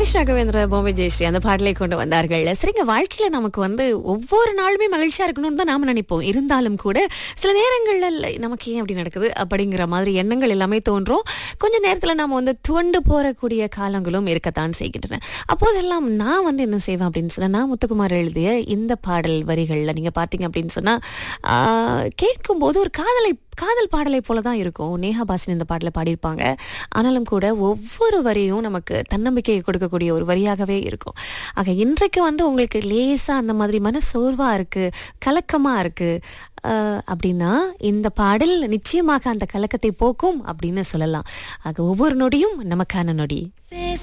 ஹரிஷ் ராகவேந்திர பாம்பே ஜெயஸ்ரீ அந்த பாடலை கொண்டு வந்தார்கள் சரிங்க வாழ்க்கையில நமக்கு வந்து ஒவ்வொரு நாளுமே மகிழ்ச்சியா இருக்கணும்னு தான் நாம நினைப்போம் இருந்தாலும் கூட சில நேரங்கள்ல இல்ல, நமக்கு ஏன் அப்படி நடக்குது அப்படிங்கிற மாதிரி எண்ணங்கள் எல்லாமே தோன்றும் கொஞ்ச நேரத்துல நாம வந்து துவண்டு போறக்கூடிய காலங்களும் இருக்கத்தான் செய்கின்றன அப்போதெல்லாம் நான் வந்து என்ன செய்வேன் அப்படின்னு சொன்னா நான் முத்துக்குமார் எழுதிய இந்த பாடல் வரிகள்ல நீங்க பாத்தீங்க அப்படின்னு சொன்னா ஆஹ், கேட்கும்போது ஒரு காதலை காதல் பாடலை போல தான் இருக்கும் நேஹா பாசின் இந்த பாடலை பாடியிருப்பாங்க ஆனாலும் கூட ஒவ்வொரு வரியும் நமக்கு தன்னம்பிக்கையை கொடுக்கக்கூடிய ஒரு வரியாகவே இருக்கும் ஆக இன்றைக்கு வந்து உங்களுக்கு லேசா அந்த மாதிரி மன சோர்வா இருக்கு கலக்கமா இருக்கு அஹ், அப்படின்னா இந்த பாடல் நிச்சயமாக அந்த கலக்கத்தை போக்கும் அப்படின்னு சொல்லலாம் ஆக ஒவ்வொரு நொடியும் நமக்கான நொடி